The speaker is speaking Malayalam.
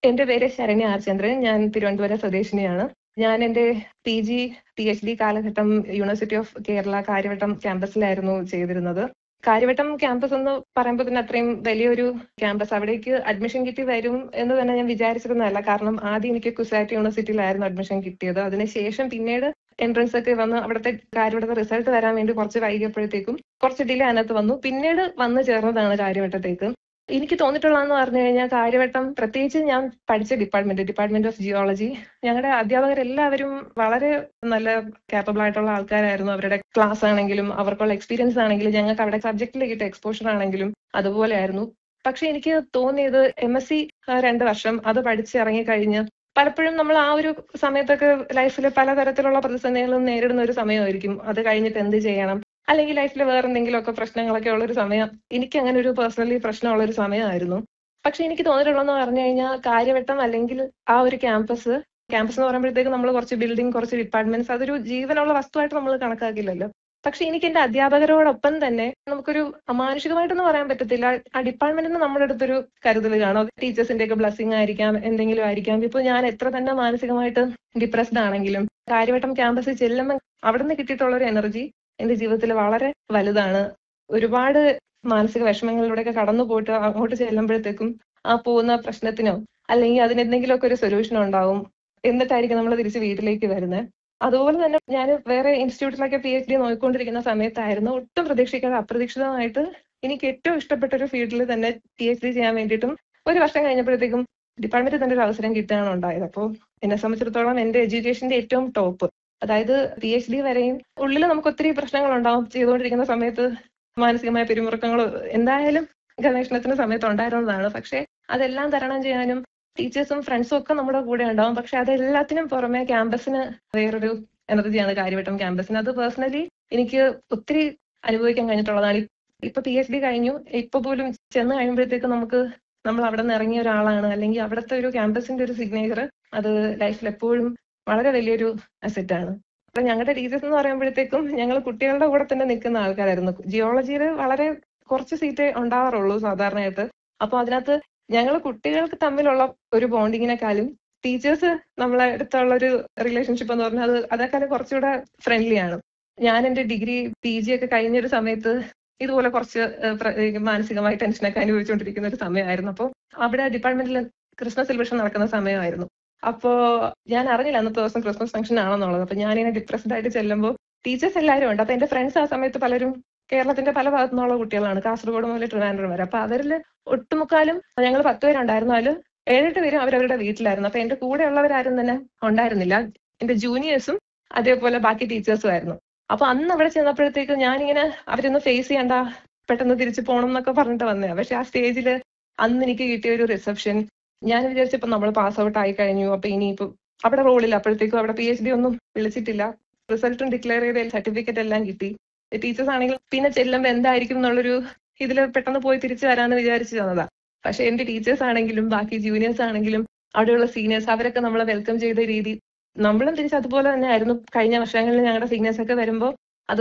എന്റെ പേര് ശരണ്യ ആർ ചന്ദ്രൻ ഞാൻ തിരുവനന്തപുരം സ്വദേശിനിയാണ് ഞാൻ എന്റെ P G P H D കാലഘട്ടം യൂണിവേഴ്സിറ്റി ഓഫ് കേരള കാര്യവട്ടം ക്യാമ്പസിലായിരുന്നു ചെയ്തിരുന്നത് കാര്യവട്ടം ക്യാമ്പസ് എന്ന് പറയുമ്പോൾ തന്നെ അത്രയും വലിയൊരു ക്യാമ്പസ് അവിടേക്ക് അഡ്മിഷൻ കിട്ടി വരും എന്ന് തന്നെ ഞാൻ വിചാരിച്ചിരുന്നതല്ല കാരണം ആദ്യം എനിക്ക് കുസാറ്റ് യൂണിവേഴ്സിറ്റിയിലായിരുന്നു അഡ്മിഷൻ കിട്ടിയത് അതിനുശേഷം പിന്നീട് എൻട്രൻസ് ഒക്കെ വന്ന് അവിടുത്തെ കാര്യവട്ടത്തെ റിസൾട്ട് വരാൻ വേണ്ടി കുറച്ച് വൈകിയപ്പോഴത്തേക്കും കുറച്ച് ഡിലേ അതിനകത്ത് വന്നു പിന്നീട് വന്നു ചേർന്നതാണ് കാര്യവട്ടത്തേക്ക് എനിക്ക് തോന്നിയിട്ടുള്ളതെന്ന് പറഞ്ഞു കഴിഞ്ഞാൽ കാര്യവട്ടം പ്രത്യേകിച്ച് ഞാൻ പഠിച്ച ഡിപ്പാർട്ട്മെന്റ് ഡിപ്പാർട്ട്മെന്റ് ഓഫ് ജിയോളജി ഞങ്ങളുടെ അധ്യാപകരെല്ലാവരും വളരെ നല്ല കാപ്പബിൾ ആയിട്ടുള്ള ആൾക്കാരായിരുന്നു അവരുടെ ക്ലാസ് ആണെങ്കിലും അവർക്കുള്ള എക്സ്പീരിയൻസ് ആണെങ്കിലും ഞങ്ങൾക്ക് അവിടെ സബ്ജക്റ്റിൽ കിട്ടിയ എക്സ്പോഷർ ആണെങ്കിലും അതുപോലെ ആയിരുന്നു പക്ഷെ എനിക്ക് തോന്നിയത് എം എസ് സി രണ്ട് വർഷം അത് പഠിച്ചിറങ്ങി കഴിഞ്ഞ് പലപ്പോഴും നമ്മൾ ആ ഒരു സമയത്തൊക്കെ ലൈഫിൽ പലതരത്തിലുള്ള പ്രതിസന്ധികളും നേരിടുന്ന ഒരു സമയമായിരിക്കും അത് കഴിഞ്ഞിട്ട് എന്ത് ചെയ്യണം അല്ലെങ്കിൽ ലൈഫിൽ വേറെ എന്തെങ്കിലുമൊക്കെ പ്രശ്നങ്ങളൊക്കെ ഉള്ള ഒരു സമയം എനിക്ക് അങ്ങനെ ഒരു പേഴ്സണലി പ്രശ്നമുള്ള ഒരു സമയമായിരുന്നു പക്ഷെ എനിക്ക് തോന്നിയിട്ടുള്ളതെന്ന് പറഞ്ഞു കഴിഞ്ഞാൽ കാര്യവട്ടം അല്ലെങ്കിൽ ആ ഒരു ക്യാമ്പസ് ക്യാമ്പസ് എന്ന് പറയുമ്പോഴത്തേക്ക് നമ്മൾ കുറച്ച് ബിൽഡിംഗ് കുറച്ച് ഡിപ്പാർട്ട്മെന്റ്സ് അതൊരു ജീവനുള്ള വസ്തുവായിട്ട് നമ്മൾ കണക്കാക്കില്ലല്ലോ പക്ഷെ എനിക്ക് എന്റെ അധ്യാപകരോടൊപ്പം തന്നെ നമുക്കൊരു അമാനുഷികമായിട്ടൊന്നും പറയാൻ പറ്റത്തില്ല ആ ഡിപ്പാർട്ട്മെന്റിന് നമ്മുടെ അടുത്തൊരു കരുതൽ കാണും ടീച്ചേഴ്സിന്റെ ഒക്കെ ബ്ലസ്സിംഗ് ആയിരിക്കാം എന്തെങ്കിലും ആയിരിക്കാം ഇപ്പൊ ഞാൻ എത്ര തന്നെ മാനസികമായിട്ട് ഡിപ്രസ്ഡ് ആണെങ്കിലും കാര്യവട്ടം ക്യാമ്പസിൽ ചെല്ലുമ്പോൾ അവിടെ നിന്ന് കിട്ടിയിട്ടുള്ള ഒരു എനർജി എന്റെ ജീവിതത്തിൽ വളരെ വലുതാണ് ഒരുപാട് മാനസിക വിഷമങ്ങളിലൂടെയൊക്കെ കടന്നു പോയിട്ട് അങ്ങോട്ട് ചെല്ലുമ്പോഴത്തേക്കും ആ പോകുന്ന പ്രശ്നത്തിനോ അല്ലെങ്കിൽ അതിനെന്തെങ്കിലുമൊക്കെ ഒരു സൊല്യൂഷൻ ഉണ്ടാവും എന്നിട്ടായിരിക്കും നമ്മൾ തിരിച്ച് വീട്ടിലേക്ക് വരുന്നത് അതുപോലെ തന്നെ ഞാൻ വേറെ ഇൻസ്റ്റിറ്റ്യൂട്ടിലൊക്കെ പി എച്ച് ഡി നോക്കിക്കൊണ്ടിരിക്കുന്ന സമയത്തായിരുന്നു ഒട്ടും പ്രതീക്ഷിക്കാതെ അപ്രതീക്ഷിതമായിട്ട് എനിക്ക് ഏറ്റവും ഇഷ്ടപ്പെട്ട ഒരു ഫീൽഡിൽ തന്നെ പി എച്ച് ഡി ചെയ്യാൻ വേണ്ടിയിട്ടും ഒരു വർഷം കഴിഞ്ഞപ്പോഴത്തേക്കും ഡിപ്പാർട്ട്മെന്റിൽ തന്നെ ഒരു അവസരം കിട്ടുകയാണ് ഉണ്ടായത് അപ്പോൾ എന്നെ സംബന്ധിച്ചിടത്തോളം എന്റെ എഡ്യൂക്കേഷന്റെ ഏറ്റവും ടോപ്പ് അതായത് പി എച്ച് ഡി വരെയും ഉള്ളിൽ നമുക്ക് ഒത്തിരി പ്രശ്നങ്ങൾ ഉണ്ടാവും ചെയ്തുകൊണ്ടിരിക്കുന്ന സമയത്ത് മാനസികമായ പിരിമുറുക്കങ്ങൾ എന്തായാലും ഗവേഷണത്തിന് സമയത്ത് ഉണ്ടായിരുന്നതാണ് പക്ഷെ അതെല്ലാം തരണം ചെയ്യാനും ടീച്ചേഴ്സും ഫ്രണ്ട്സും ഒക്കെ നമ്മുടെ കൂടെ ഉണ്ടാവും പക്ഷെ അതെല്ലാത്തിനും പുറമെ ക്യാമ്പസിന് വേറൊരു എനർജിയാണ് കാര്യവട്ടം ക്യാമ്പസിന് അത് പേഴ്സണലി എനിക്ക് ഒത്തിരി അനുഭവിക്കാൻ കഴിഞ്ഞിട്ടുള്ളതാണ് ഇപ്പൊ പി എച്ച് ഡി കഴിഞ്ഞു ഇപ്പൊ പോലും ചെന്ന് കഴിയുമ്പോഴത്തേക്ക് നമുക്ക് നമ്മൾ അവിടെ നിന്ന് ഇറങ്ങിയ ഒരാളാണ് അല്ലെങ്കിൽ അവിടുത്തെ ഒരു ക്യാമ്പസിന്റെ ഒരു സിഗ്നേച്ചർ അത് ലൈഫിൽ എപ്പോഴും വളരെ വലിയൊരു അസറ്റ് ആണ് അപ്പൊ ഞങ്ങളുടെ ടീച്ചേഴ്സ് എന്ന് പറയുമ്പോഴത്തേക്കും ഞങ്ങൾ കുട്ടികളുടെ കൂടെ തന്നെ നിൽക്കുന്ന ആൾക്കാരായിരുന്നു ജിയോളജിയിൽ വളരെ കുറച്ച് സീറ്റേ ഉണ്ടാവാറുള്ളൂ സാധാരണയായിട്ട് അപ്പൊ അതിനകത്ത് ഞങ്ങൾ കുട്ടികൾക്ക് തമ്മിലുള്ള ഒരു ബോണ്ടിങ്ങിനെക്കാളും ടീച്ചേഴ്സ് നമ്മളെ അടുത്തുള്ള ഒരു റിലേഷൻഷിപ്പ് എന്ന് പറഞ്ഞാൽ അത് അതേക്കാളും കുറച്ചുകൂടെ ഫ്രണ്ട്ലി ആണ് ഞാൻ എന്റെ ഡിഗ്രി പി ജി ഒക്കെ കഴിഞ്ഞ ഒരു സമയത്ത് ഇതുപോലെ കുറച്ച് മാനസികമായി ടെൻഷനൊക്കെ അനുഭവിച്ചുകൊണ്ടിരിക്കുന്ന ഒരു സമയമായിരുന്നു അപ്പോൾ അവിടെ ഡിപ്പാർട്ട്മെന്റിൽ ക്രിസ്മസ് സെലിബ്രേഷൻ നടക്കുന്ന സമയമായിരുന്നു അപ്പോ ഞാൻ അറിഞ്ഞില്ല അന്നത്തെ ദിവസം ക്രിസ്മസ് ഫംഗ്ഷൻ ആണെന്നുള്ളത് അപ്പൊ ഞാനിങ്ങനെ ഡിപ്രസ്ഡ് ആയിട്ട് ചെല്ലുമ്പോൾ ടീച്ചേഴ്സ് എല്ലാവരും ഉണ്ട് അപ്പൊ എന്റെ ഫ്രണ്ട്സ് ആ സമയത്ത് പലരും കേരളത്തിന്റെ പല ഭാഗത്തു നിന്നുള്ള കുട്ടികളാണ് കാസർഗോഡ് മുതൽ ട്രിവാൻഡ്രം വരെ അപ്പൊ അവരിൽ ഒട്ടുമുക്കാലും ഞങ്ങൾ പത്ത് പേരുണ്ടായിരുന്നു അതിൽ ഏഴെട്ട് പേരും അവരവരുടെ വീട്ടിലായിരുന്നു അപ്പൊ എന്റെ കൂടെ ഉള്ളവരാരും തന്നെ ഉണ്ടായിരുന്നില്ല എന്റെ ജൂനിയേഴ്സും അതേപോലെ ബാക്കി ടീച്ചേഴ്സും ആയിരുന്നു അപ്പൊ അന്ന് അവിടെ ചെന്നപ്പോഴത്തേക്ക് ഞാനിങ്ങനെ അവരൊന്ന് ഫേസ് ചെയ്യണ്ട പെട്ടെന്ന് തിരിച്ചു പോകണം എന്നൊക്കെ പറഞ്ഞിട്ട് വന്നേ പക്ഷെ ആ സ്റ്റേജിൽ അന്ന് എനിക്ക് കിട്ടിയ ഒരു റിസപ്ഷൻ ഞാൻ വിചാരിച്ചപ്പോ നമ്മൾ പാസ് ഔട്ട് ആയി കഴിഞ്ഞു അപ്പൊ ഇനിയിപ്പോ അവിടെ റോളില്ല അപ്പോഴത്തേക്കും അവിടെ പി എച്ച് ഡി ഒന്നും വിളിച്ചിട്ടില്ല റിസൾട്ടും ഡിക്ലെയർ ചെയ്ത സർട്ടിഫിക്കറ്റ് എല്ലാം കിട്ടി ടീച്ചേഴ്സ് ആണെങ്കിൽ പിന്നെ ചെല്ലുമ്പോൾ എന്തായിരിക്കും എന്നുള്ളൊരു ഇതിൽ പെട്ടെന്ന് പോയി തിരിച്ചു വരാമെന്ന് വിചാരിച്ചു തന്നതാ പക്ഷെ എന്റെ ടീച്ചേഴ്സ് ആണെങ്കിലും ബാക്കി ജൂനിയേഴ്സ് ആണെങ്കിലും അവിടെയുള്ള സീനിയേഴ്സ് അവരൊക്കെ നമ്മളെ വെൽക്കം ചെയ്ത രീതി നമ്മളും തിരിച്ച് അതുപോലെ തന്നെ ആയിരുന്നു കഴിഞ്ഞ വർഷങ്ങളിൽ ഞങ്ങളുടെ സീനിയേഴ്സ് ഒക്കെ വരുമ്പോൾ